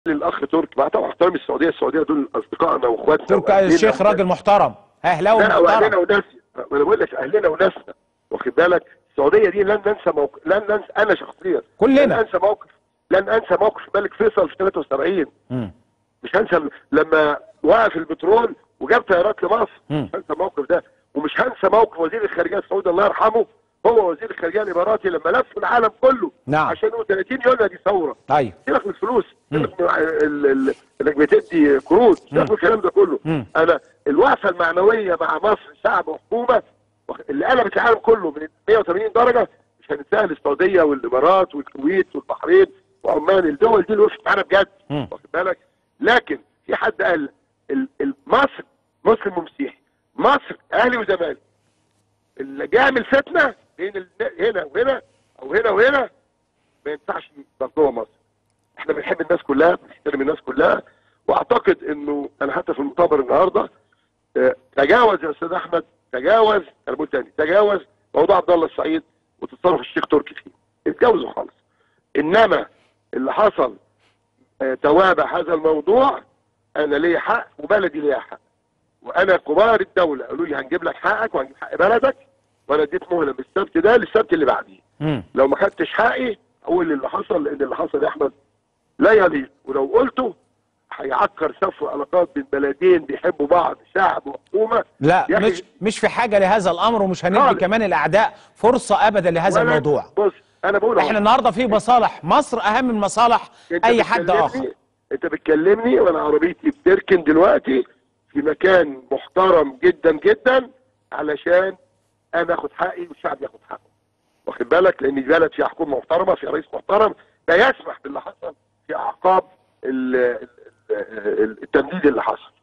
للاخ تركي مع طبعا احترامي السعوديه السعوديه دول اصدقائنا واخواتنا تركي وأهلنا الشيخ راجل محترم اهلاوي لا واهلنا محترم وناسنا انا بقول لك اهلنا وناسنا واخد بالك السعوديه دي لن ننسى موقف لن ننسى انا شخصيا كلنا. لن انسى موقف لن انسى موقف الملك فيصل في 73 مم. مش هنسى لما وقف البترول وجاب طيارات لمصر مم. مش هنسى الموقف ده ومش هنسى موقف وزير الخارجيه السعودي الله يرحمه هو وزير الخارجيه الاماراتي لما لف العالم كله نعم. عشان يقول 30 يوليو دي ثوره ايوه سيبك من الفلوس سيبك من ال- ال- انك بتدي قروض سيبك من الكلام ده كله مم. انا الوقفه المعنويه مع مصر شعب وحكومه واخ- اللي قلبت العالم كله من 180 درجه مش هننساها السعوديه والامارات والكويت والبحرين وعمان الدول دي اللي وقفت معانا بجد مم. واخد بالك لكن في حد قال ال- ال- مصر مسلم ومسيحي مصر اهلي وزمالك اللي جاء من الفتنه بين ال- هنا وهنا او هنا وهنا ما ينفعش يبقى جوه مصر احنا بنحب الناس كلها بنحترم الناس كلها واعتقد انه انا حتى في المؤتمر النهارده اه، تجاوز يا استاذ احمد تجاوز انا بقول تاني تجاوز موضوع عبد الله السعيد وتصرف الشيخ تركي فيه اتجاوزوا خالص انما اللي حصل اه، توابع هذا الموضوع انا ليا حق وبلدي ليها حق وانا كبار الدوله قالوا لي هنجيب لك حقك وهنجيب حق بلدك وانا اديت مهله من السبت ده للسبت اللي بعديه مم. لو ما خدتش حقي اقول اللي حصل لان اللي حصل يا احمد لا يليق ولو قلته هيعكر صفو علاقات بين بلدين بيحبوا بعض شعب وحكومه لا يا أخي، مش مش في حاجه لهذا الامر ومش هندي خالص. كمان الاعداء فرصه ابدا لهذا ولا- الموضوع بص انا بقول أهو، احنا النهارده في مصالح مصر اهم من مصالح أنت اي حد بتكلمني- اخر انت بتكلمني وانا عربيتي بتركن دلوقتي في مكان محترم جدا جدا علشان انا اخد حقي والشعب ياخد حقه واخد بالك لان البلد فيها حكومه محترمه فيها رئيس محترم لا يسمح باللي حصل في اعقاب ال- ال- ال- التمديد اللي حصل